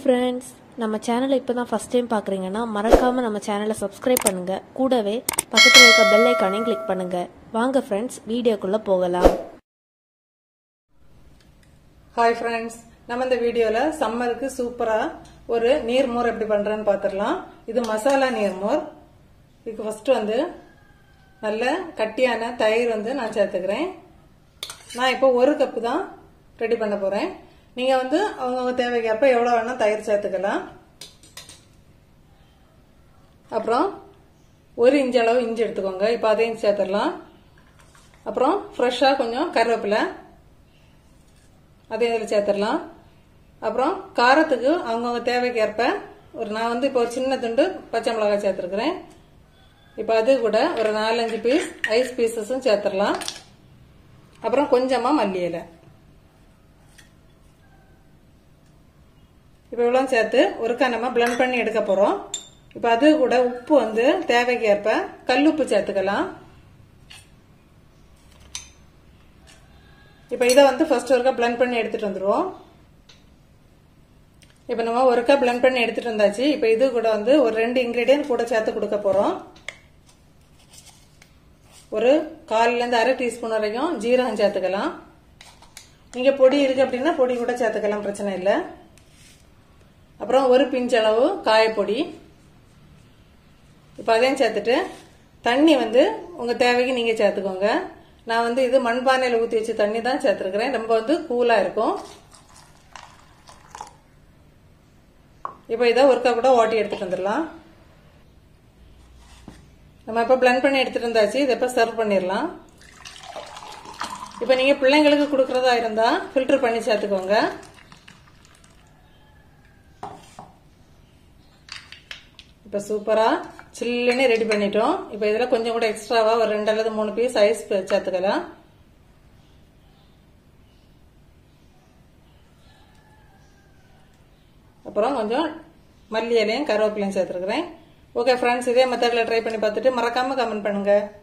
friends நம்ம சேனலை இப்போ தான் ஃபஸ்ட் டைம் பார்க்குறீங்கன்னா மறக்காமல் நம்ம சேனலை சப்ஸ்கிரைப் பண்ணுங்கள் கூடவே பக்கத்தில் இருக்க பெல் ஐக்கானையும் கிளிக் பண்ணுங்கள் வாங்க ஃப்ரெண்ட்ஸ் வீடியோக்குள்ளே போகலாம் ஹாய் ஃப்ரெண்ட்ஸ் நம்ம இந்த வீடியோவில் சம்மருக்கு சூப்பராக ஒரு நீர்மோர் எப்படி பண்ணுறேன்னு பார்த்துடலாம் இது மசாலா நீர்மோர் இதுக்கு ஃபஸ்ட்டு வந்து நல்ல கட்டியான தயிர் வந்து நான் சேர்த்துக்கிறேன் நான் இப்போ ஒரு கப்பு தான் ரெடி பண்ண போகிறேன் நீங்கள் வந்து அவங்கவுங்க தேவைக்கேற்ப எவ்வளோ வேணால் தயிர் சேர்த்துக்கலாம் அப்புறம் ஒரு இன்ச்சு அளவு இஞ்சி எடுத்துக்கோங்க இப்போ அதையும் சேர்த்துடலாம் அப்புறம் ஃப்ரெஷ்ஷாக கொஞ்சம் கருவேப்பிலை அதையும் இதில் சேர்த்துடலாம் அப்புறம் காரத்துக்கு அவங்கவுங்க தேவைக்கேற்ப ஒரு நான் வந்து இப்போ ஒரு சின்ன துண்டு பச்சை மிளகாய் சேர்த்துருக்குறேன் இப்போ அது கூட ஒரு நாலஞ்சு பீஸ் ஐஸ் பீசஸும் சேர்த்துடலாம் அப்புறம் கொஞ்சமாக மல்லி இலை இப்போ இவ்வளோ சேர்த்து ஒருக்கா நம்ம பிளெண்ட் பண்ணி எடுக்க போகிறோம் இப்போ அது கூட உப்பு வந்து தேவைக்கேற்ப கல்லுப்பு சேர்த்துக்கலாம் இப்போ இதை வந்து ஃபர்ஸ்ட் ஒருக்கா பிளெண்ட் பண்ணி எடுத்துட்டு வந்துடுவோம் இப்போ நம்ம ஒருக்கா பிளெண்ட் பண்ணி எடுத்துட்டு வந்தாச்சு இப்போ இது கூட வந்து ஒரு ரெண்டு இன்கிரீடியன்ட் கூட சேர்த்து கொடுக்க போகிறோம் ஒரு கால்லேருந்து அரை டீஸ்பூன் வரைக்கும் ஜீரகம் சேர்த்துக்கலாம் நீங்கள் பொடி இருக்கு அப்படின்னா பொடி கூட சேர்த்துக்கலாம் பிரச்சனை இல்லை அப்புறம் ஒரு பிஞ்ச் அளவு காயப்பொடி இப்போ அதையும் சேர்த்துட்டு தண்ணி வந்து உங்கள் தேவைக்கு நீங்கள் சேர்த்துக்கோங்க நான் வந்து இது மண்பானையில் ஊற்றி வச்ச தண்ணி தான் சேர்த்துருக்குறேன் ரொம்ப வந்து கூலாக இருக்கும் இப்போ இதை ஒருக்கா கூட ஓட்டி எடுத்துட்டு வந்துடலாம் நம்ம இப்போ பிளெண்ட் பண்ணி எடுத்துட்டு இருந்தாச்சு இதை இப்போ சர்வ் பண்ணிடலாம் இப்போ நீங்கள் பிள்ளைங்களுக்கு கொடுக்குறதா இருந்தால் ஃபில்டர் பண்ணி சேர்த்துக்கோங்க இப்போ சூப்பராக சில்லுன்னு ரெடி பண்ணிட்டோம் இப்போ இதில் கொஞ்சம் கூட எக்ஸ்ட்ராவாக ஒரு ரெண்டு அல்லது மூணு பீஸ் ஐஸ் சேர்த்துக்கலாம் அப்புறம் கொஞ்சம் மல்லி இலையும் கருவேப்பிலையும் சேர்த்துருக்குறேன் ஓகே ஃப்ரெண்ட்ஸ் இதே மெத்தடில் ட்ரை பண்ணி பார்த்துட்டு மறக்காமல் கமெண்ட் பண்ணுங்கள்